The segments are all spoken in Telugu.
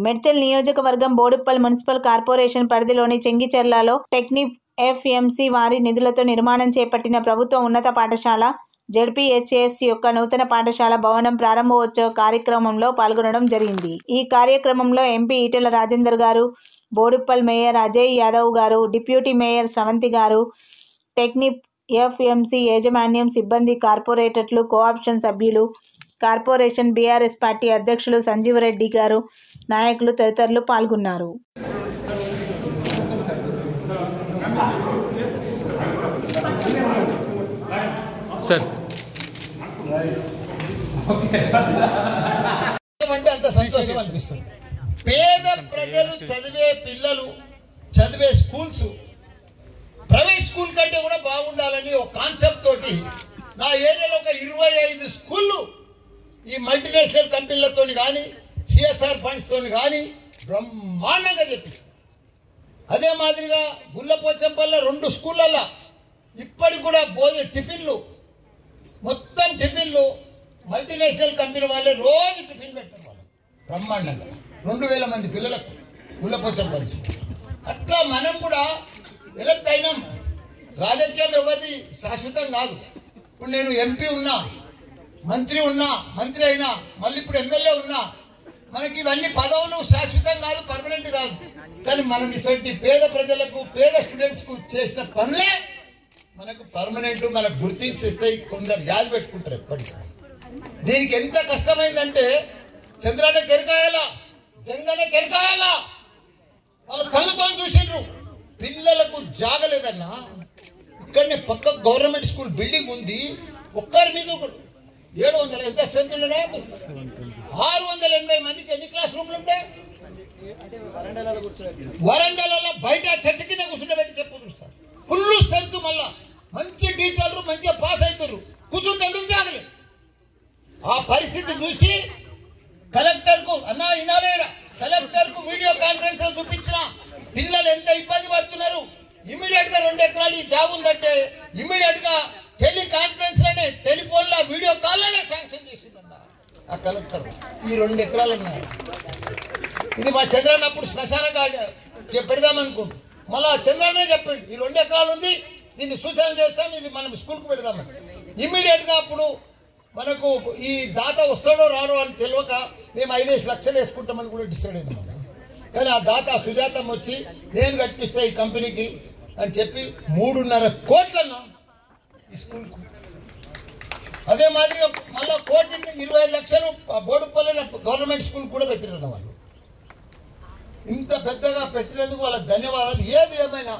మెడ్చల్ నియోజకవర్గం బోడుప్పల్ మున్సిపల్ కార్పొరేషన్ పరిధిలోని చెంగిచెర్లలో టెక్నిఫ్ ఎఫ్ఎంసి వారి నిధులతో నిర్మాణం చేపట్టిన ప్రభుత్వ ఉన్నత పాఠశాల జెడ్పీహెచ్ఎస్ యొక్క నూతన పాఠశాల భవనం ప్రారంభోత్సవ కార్యక్రమంలో పాల్గొనడం జరిగింది ఈ కార్యక్రమంలో ఎంపీ ఈటెల రాజేందర్ గారు బోడుప్పల్ మేయర్ అజయ్ యాదవ్ గారు డిప్యూటీ మేయర్ స్రవంతి గారు టెక్నిప్ ఎఫ్ఎంసి యాజమాన్యం సిబ్బంది కార్పొరేటర్లు కోఆప్షన్ సభ్యులు కార్పొరేషన్ బీఆర్ఎస్ పార్టీ అధ్యక్షులు సంజీవ్ రెడ్డి గారు నాయకులు తదితరులు పాల్గొన్నారు సార్ అంటే అంత సంతోషం అనిపిస్తుంది పేద ప్రజలు చదివే పిల్లలు చదివే స్కూల్స్ ప్రైవేట్ స్కూల్ కంటే కూడా బాగుండాలని ఒక కాన్సెప్ట్ తోటి నా ఏరియాలో ఒక ఇరవై ఐదు స్కూళ్ళు ఈ మల్టీనేషనల్ కంపెనీలతో కానీ సిఎస్ఆర్ ఫండ్స్ తోని కానీ బ్రహ్మాండంగా చెప్పింది అదే మాదిరిగా గుల్లపోచంపల్లి రెండు స్కూళ్ళల్లో ఇప్పటికి కూడా భోజన టిఫిన్లు మొత్తం టిఫిన్లు మల్టీనేషనల్ కంపెనీ వాళ్ళే రోజు టిఫిన్ పెడతారు వాళ్ళు బ్రహ్మాండంగా రెండు వేల మంది పిల్లలకు గుల్లపోచం కలిసి అట్లా మనం కూడా ఎలక్ట్ అయినాం రాజకీయం ఎవరిది శాశ్వతం కాదు ఇప్పుడు నేను ఎంపీ ఉన్నా మంత్రి ఉన్నా మంత్రి అయినా మళ్ళీ ఇప్పుడు ఎమ్మెల్యే ఉన్నా మనకి ఇవన్నీ పదవులు శాశ్వతం కాదు పర్మనెంట్ కాదు కానీ మనం ఇటువంటి పేద ప్రజలకు పేద స్టూడెంట్స్కు చేసిన పనులే మనకు పర్మనెంట్ మనకు గుర్తించి ఇస్తాయి కొందరు యాది పెట్టుకుంటారు ఎప్పటికీ దీనికి ఎంత కష్టమైందంటే చంద్రాన్ని కెరకాయాలా జంగనే కెరకాయాలా వాళ్ళ కళ్ళతో చూసిండ్రు పిల్లలకు జాగలేదన్నా ఇక్కడనే పక్క గవర్నమెంట్ స్కూల్ బిల్డింగ్ ఉంది ఒక్కరి మీద ఒకడు ఏడు వందల ఎంత స్ట్రెంత్ ఉండదా ఆరు వందల ఎనభై మందికి ఎన్ని క్లాస్ రూమ్లు ఉంటే వరండాలలో బయట చెట్టు కింద కూర్చుండబెట్టి చెప్పు సార్ ఫుల్ స్ట్రెంత్ మళ్ళా మంచి టీచర్లు మంచిగా పాస్ అవుతారు కూర్చుంటే ఎందుకు జాగలేదు ఆ పరిస్థితి చూసి కలెక్టర్కు అన్నా వినాలేడ కలెక్టర్కు వీడియో కాన్ఫరెన్స్ లో చూపించిన పిల్లలు ఎంత ఇబ్బంది పడుతున్నారు ఇమీడియట్ గా రెండు ఎకరాలు ఈ జాబ్ ఉందంటే ఇమీడియట్ గా టెలి కాన్ఫరెన్స్ లోనే టెలిఫోన్ లో వీడియో కాల్ లోనే శాంక్షన్ చేసిండన్న ఆ కలెక్టర్ ఈ రెండు ఎకరాలు ఉన్నాయి ఇది మా చంద్రన్న అప్పుడు శ్మశాన పెడదామనుకుంటు మళ్ళా చంద్రన్నే చెప్పిండు ఈ రెండు ఎకరాలు ఉంది దీన్ని సూచన చేస్తాం ఇది మనం స్కూల్కి పెడదామని ఇమ్మీడియట్ గా అప్పుడు మనకు ఈ దాత వస్తాడో రాడో అని తెలియక మేము ఐదేసి లక్షలు వేసుకుంటామని కూడా డిసైడ్ అయినాం మనం. కానీ ఆ దాత సుజాతం వచ్చి నేను కట్టిస్తా ఈ కంపెనీకి అని చెప్పి మూడున్నర కోట్లన్నా ఈ స్కూల్కు అదే మాదిరిగా మళ్ళా కోటి ఇరవై ఐదు లక్షలు బోడుపల్లి గవర్నమెంట్ స్కూల్ కూడా పెట్టిరన్న వాళ్ళు ఇంత పెద్దగా పెట్టినందుకు వాళ్ళకి ధన్యవాదాలు ఏది ఏమైనా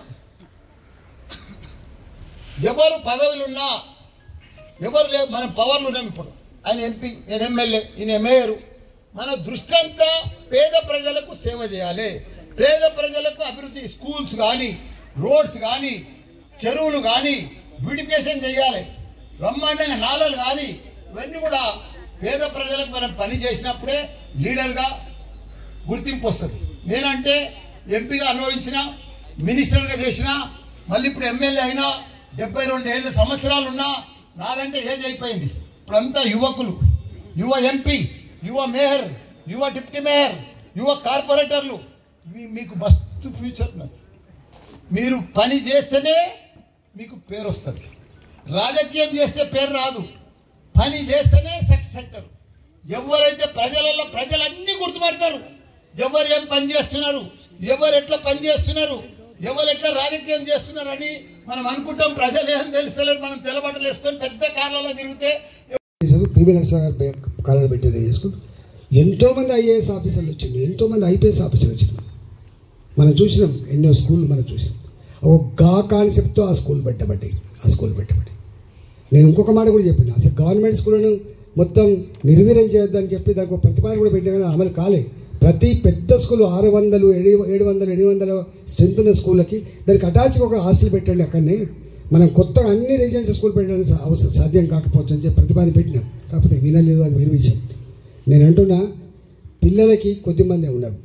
ఎవరు పదవులున్నా ఎవరు లేవు మనం పవర్లు ఉన్నాం ఇప్పుడు ఆయన ఎంపీ నేను ఎమ్మెల్యే ఈయన మేయరు మన దృష్టి అంతా పేద ప్రజలకు సేవ చేయాలి పేద ప్రజలకు అభివృద్ధి స్కూల్స్ కానీ రోడ్స్ కానీ చెరువులు కానీ బ్యూటిఫికేషన్ చేయాలి బ్రహ్మాండంగా నాలలు కానీ ఇవన్నీ కూడా పేద ప్రజలకు మనం పని చేసినప్పుడే లీడర్గా గుర్తింపు వస్తుంది నేనంటే ఎంపీగా అనుభవించిన మినిస్టర్గా చేసిన మళ్ళీ ఇప్పుడు ఎమ్మెల్యే అయినా డెబ్బై రెండు ఏళ్ళ సంవత్సరాలు ఉన్నా నాదంటే ఏజ్ అయిపోయింది ఇప్పుడంతా యువకులు యువ ఎంపీ యువ మేయర్ యువ డిప్యూటీ మేయర్ యువ కార్పొరేటర్లు మీ- మీకు మస్తు ఫ్యూచర్ ఉన్నది మీరు పని చేస్తేనే మీకు పేరు వస్తుంది రాజకీయం చేస్తే పేరు రాదు పని చేస్తేనే సక్సెస్ అవుతారు ఎవరైతే ప్రజలలో ప్రజలన్నీ గుర్తుపడతారు ఎవరు ఏం పని చేస్తున్నారు ఎవరు ఎట్లా పని చేస్తున్నారు ఎవరు ఎట్లా రాజకీయం చేస్తున్నారు అని మనం అనుకుంటాం ప్రజలు ఏం తెలుస్తలేరు మనం తెల్లబట్టలు వేసుకొని పెద్ద కార్లలో తిరిగితే పివి నరసింహ గారు కాలం పెట్టేది చేసుకుంటూ ఎంతోమంది ఐఏఎస్ ఆఫీసర్లు వచ్చిండ్రు ఎంతోమంది ఐపీఎస్ ఆఫీసర్లు వచ్చిండ్రు మనం చూసినాం ఎన్నో స్కూల్ మనం చూసినాం ఒక గా కాన్సెప్ట్తో ఆ స్కూల్ పెట్టబట్టి ఆ స్కూల్ పెట్టబట్టి నేను ఇంకొక మాట కూడా చెప్పిన అసలు గవర్నమెంట్ స్కూళ్ళను మొత్తం నిర్వీర్యం చేయొద్దని చెప్పి దానికి ఒక ప్రతిపాదన కూడా పెట్టిన కానీ అమలు కాలే ప్రతి పెద్ద స్కూల్ ఆరు వందలు ఏడు ఏడు వందలు ఎనిమిది వందల స్ట్రెంత్ ఉన్న స్కూళ్ళకి దానికి అటాచ్గా ఒక హాస్టల్ పెట్టండి అక్కడనే మనం కొత్తగా అన్ని రెసిడెన్షియల్ స్కూల్ పెట్టడానికి సా- అవసరం సాధ్యం కాకపోవచ్చు అని చెప్పి ప్రతిపాదన పెట్టినాం కాకపోతే వినలేదు అది వేరే విషయం నేను అంటున్నా పిల్లలకి కొద్దిమందే ఉన్నారు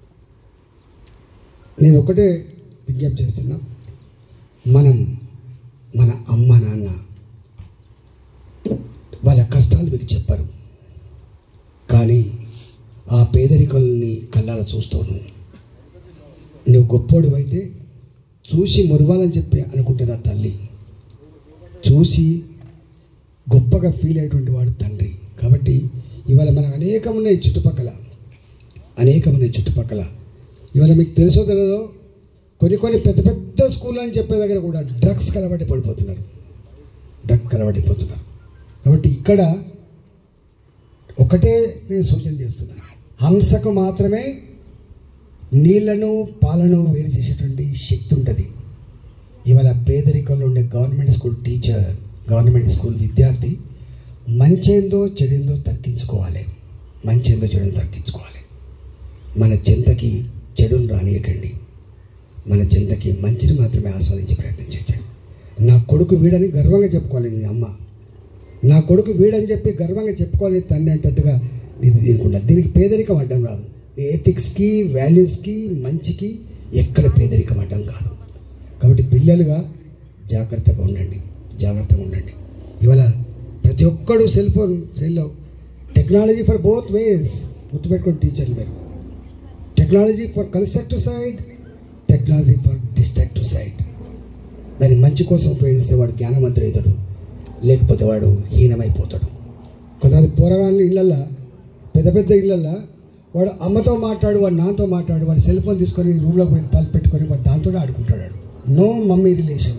నేను ఒకటే విజ్ఞప్తి చేస్తున్నా మనం మన అమ్మ నాన్న వాళ్ళ కష్టాలు మీకు చెప్పరు కానీ ఆ పేదరికల్ని కళ్ళారా చూస్తారు గొప్పోడు అయితే చూసి మురవాలని చెప్పి అనుకుంటుంది ఆ తల్లి చూసి గొప్పగా ఫీల్ అయ్యేటువంటి వాడు తండ్రి కాబట్టి ఇవాళ మనకు అనేకం ఉన్నాయి చుట్టుపక్కల అనేకం ఉన్నాయి చుట్టుపక్కల ఇవాళ మీకు తెలుసో తెలియదో కొన్ని కొన్ని పెద్ద పెద్ద స్కూల్ అని చెప్పే దగ్గర కూడా డ్రగ్స్ కలబడి పడిపోతున్నారు డ్రగ్ కలబడిపోతున్నారు కాబట్టి ఇక్కడ ఒకటే నేను సూచన చేస్తున్నాను హంసకు మాత్రమే నీళ్లను పాలను వేరు చేసేటువంటి శక్తి ఉంటుంది ఇవాళ పేదరికంలో ఉండే government school teacher government school విద్యార్థి మంచేందో చెడిందో తగ్గించుకోవాలి మంచేందో చెడుందో తగ్గించుకోవాలి మన చింతకి చెడును రానియకండి మన చింతకి మంచిని మాత్రమే ఆస్వాదించే ప్రయత్నం చేయండి నా కొడుకు వీడని గర్వంగా చెప్పుకోవాలి నీ అమ్మ నా కొడుకు వీడని చెప్పి గర్వంగా చెప్పుకోవాలి తండ్రి అంటట్టుగా ఇది దీనికి ఉండదు దీనికి పేదరికం అడ్డం రాదు ఎథిక్స్కి వాల్యూస్కి మంచికి ఎక్కడ పేదరికం అడ్డం కాదు కాబట్టి పిల్లలుగా జాగ్రత్తగా ఉండండి జాగ్రత్తగా ఉండండి ఇవాళ ప్రతి ఒక్కడు సెల్ ఫోన్ సెల్లో టెక్నాలజీ ఫర్ బోత్ వేస్ గుర్తుపెట్టుకోండి టీచర్లు మీరు technology for constructive side technology for destructive side దాన్ని మంచి కోసం ఉపయోగిస్తే వాడు జ్ఞానవంతుడు అవుతాడు లేకపోతే వాడు హీనమైపోతాడు కొంతమంది పోరగాళ్ళు ఇళ్ళల్లో పెద్ద పెద్ద ఇళ్ళల్లో వాడు అమ్మతో మాట్లాడు వాడు నాన్నతో మాట్లాడు వాడు సెల్ ఫోన్ తీసుకొని రూమ్లోకి పోయి తల పెట్టుకొని వాడు దాంతో ఆడుకుంటాడు నో మమ్మీ రిలేషన్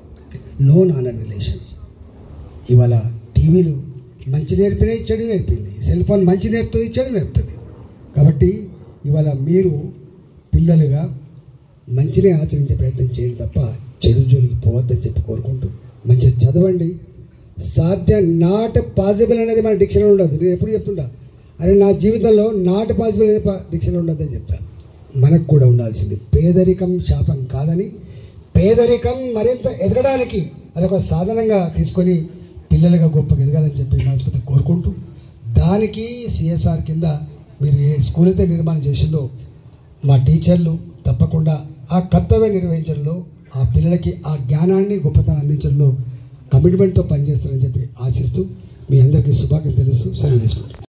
నో నాన్న రిలేషన్ ఇవాళ టీవీలు మంచి నేర్పినాయి చెడు నేర్పింది సెల్ ఫోన్ మంచి నేర్పుతుంది చెడు నేర్పుతుంది కాబట్టి ఇవాళ మీరు పిల్లలుగా మంచినే ఆచరించే ప్రయత్నం చేయండి తప్ప చెడు జోలికి పోవద్దని చెప్పి కోరుకుంటూ మంచిగా చదవండి సాధ్యం నాట్ పాసిబుల్ అనేది మన డిక్షనరీ ఉండదు నేను ఎప్పుడు చెప్తుంటా అరే నా జీవితంలో నాట్ పాసిబుల్ అనేది డిక్షనరీ ఉండదని చెప్తాను మనకు కూడా ఉండాల్సింది పేదరికం శాపం కాదని పేదరికం మరింత ఎదగడానికి అదొక సాధనంగా తీసుకొని పిల్లలుగా గొప్పగా ఎదగాలని చెప్పి మనస్ఫూర్తి కోరుకుంటూ దానికి సిఎస్ఆర్ కింద మీరు ఏ స్కూల్ అయితే నిర్మాణం చేసిందో మా టీచర్లు తప్పకుండా ఆ కర్తవ్యం నిర్వహించడంలో ఆ పిల్లలకి ఆ జ్ఞానాన్ని గొప్పతనం అందించడంలో కమిట్మెంట్తో పనిచేస్తారని చెప్పి ఆశిస్తూ మీ అందరికీ శుభాకాంక్షలు తెలుస్తూ సెలవు తీసుకుంటాను